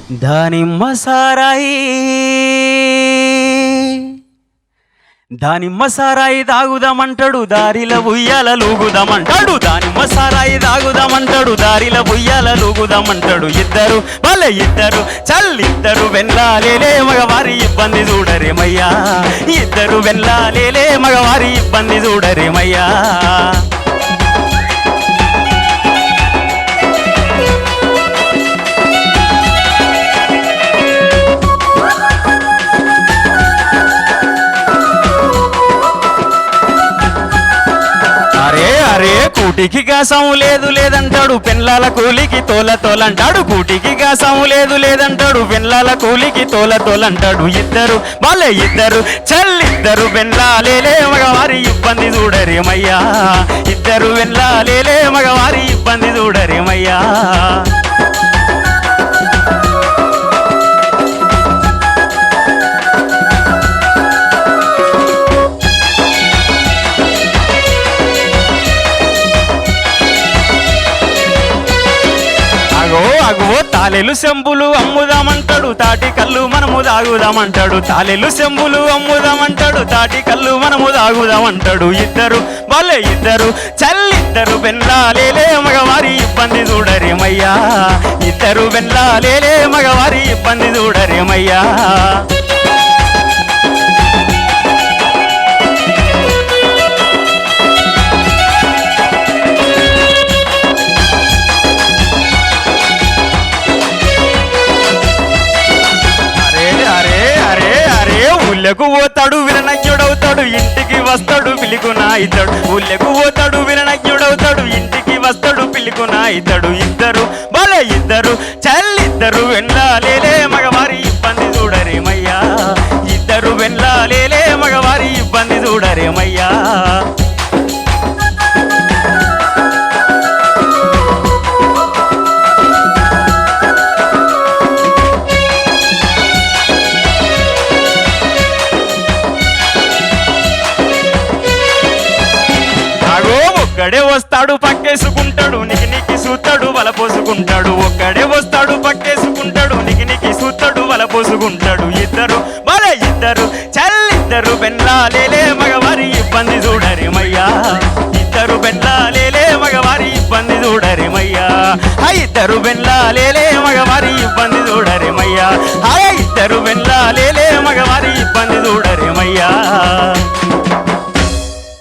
దానిమ్మ సారాయి దానిమ్మ సారాయి తాగుదామంటాడు దారిల ఉయ్యాల లూగుదామంటాడు దానిమ్మ సారాయి తాగుదామంటాడు దారిల ఉయ్యాల లూగుదామంటాడు ఇద్దరు వాళ్ళ ఇద్దరు చల్లిద్దరు వెల్లాలేలే మగవారి ఇబ్బంది చూడరేమయ్యా ఇద్దరు వెల్లాలేలే మగవారి ఇబ్బంది చూడరేమయ్యా అరే అరే కూటికి గాసం లేదు లేదంటాడు పెన్లాల కూలికి తోల తోలంటాడు కూటికి గాసం లేదు లేదంటాడు పెన్లాల కూలికి తోల తోలంటాడు ఇద్దరు వాళ్ళే ఇద్దరు చల్లిద్దరు వెన్లాలేలే మగవారి ఇబ్బంది చూడరేమయ్యా ఇద్దరు వెన్లాలేలే మగవారి ఇబ్బంది చూడరేమయ్యా అగో అగో తాలెలు సెంబులు అమ్ముదామంటాడు తాటి కళ్ళు మనము తాగుదామంటాడు తాలెలు సెంబులు అమ్ముదామంటాడు తాటి కళ్ళు మనము తాగుదామంటాడు ఇద్దరు వాళ్ళే ఇద్దరు చల్లిద్దరు వెన్లాలేలే మగవారి ఇబ్బంది చూడరేమయ్యా ఇద్దరు వెన్లాలేలే మగవారి ఇబ్బంది చూడరేమయ్యా అరే అరే అరే అరే ఊళ్ళకు పోతాడు విననజ్ఞుడవుతాడు ఇంటికి వస్తాడు పిలుకునా ఇద్దడు ఊళ్ళకు పోతాడు విననజ్ఞుడవుతాడు ఇంటికి వస్తాడు పిలుకునా ఇద్దడు ఇద్దరు భలే ఇద్దరు చల్లిద్దరు వెన్లాలేలే మగవారి ఇబ్బంది చూడరేమయ్యా ఇద్దరు వెన్లాలేలే మగవారి ఇబ్బంది చూడరేమయ్యా అగో ఒక్కడే వస్తాడు పక్కేసుకుంటాడు నికి నికి సూతాడు వల పోసుకుంటాడు ఒక్కడే వస్తాడు పక్కేసుకుంటాడు నికి నికి సూతాడు వల పోసుకుంటాడు ఇద్దరు భలే ఇద్దరు చల్లిద్దరు బెన్లాలేలే మగవారి ఇబ్బంది చూడరేమయ్యా ఇద్దరు బెన్లాలేలే మగవారి ఇబ్బంది చూడరేమయ్యా ఆ ఇద్దరు బెన్లాలేలే మగవారి ఇబ్బంది చూడరేమయ్యా ఆ ఇద్దరు బెన్లాలేలే మగవారి ఇబ్బంది చూడరేమయ్యా